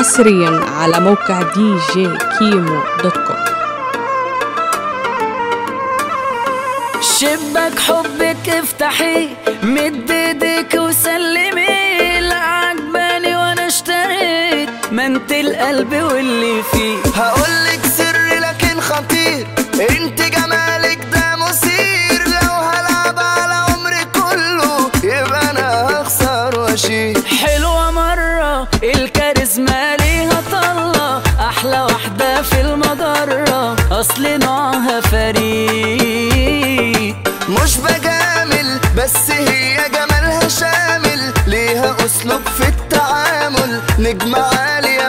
حصريا على موقع دي جي كيمو دوت كوم شبك حبك افتحي مد ايديك وسلمي لا عجباني وانا اشتريت ما انت القلب واللي فيه هقولك سر لكن خطير انت جمالك ده مثير لو هلعب على عمري كله يبقى انا هخسر واشيل حلوة مرة الكاريزما ليها طلة أحلى واحدة في المجرة أصل نوعها فريد مش بجامل بس هي جمالها شامل ليها اسلوب في التعامل نجمة عالية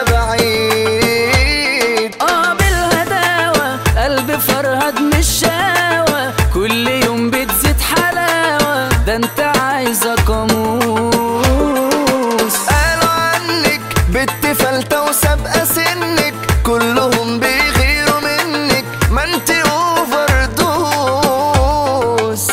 بعيد اه بالهداوة قلب فرهد مش شاوة كل يوم بتزيد حلاوة ده انت عايزة قاموس قالوا عنك بنت فلتة وسابقة سنك كلهم بيغيروا منك ما انت اوفر دوس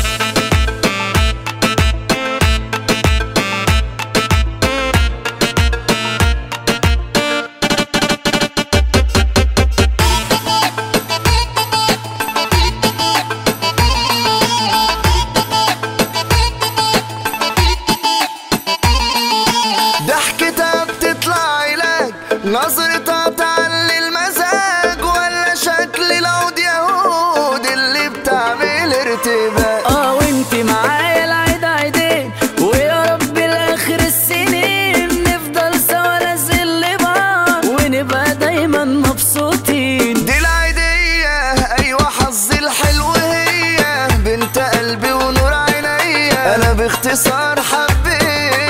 ضحكتها بتطلع علاج نظرتها تعلي المزاج ولا شكل العود يهود اللي بتعمل ارتباك اه وانت معايا العيد عيدين ويا رب لاخر السنين نفضل سوا نازل لبعض ونبقى دايما مبسوطين دي العيدية ايوه حظي الحلو هي بنت قلبي ونور عينيا انا باختصار حبيت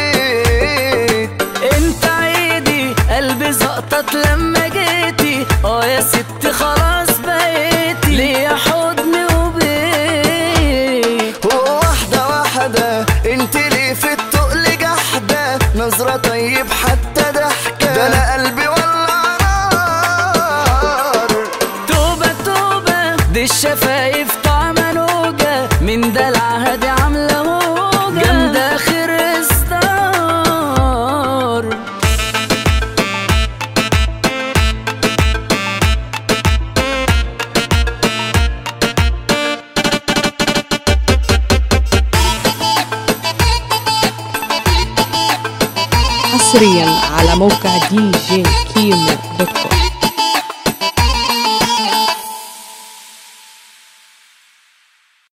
انت عيدي قلبي زقطت لما جيتي اه يا ست خلاص بقيتي ليا حضن وبيت واحدة واحدة انت ليه في التقل جحدة نظرة طيب حتى ضحكة ده انا قلبي ولع نار توبة توبة دي الشفايف طعمة نوجة من دلعها دي عاملة هوجة جامدة آخر إصدار حصريا على موقع دي جي كيمو دوت كوم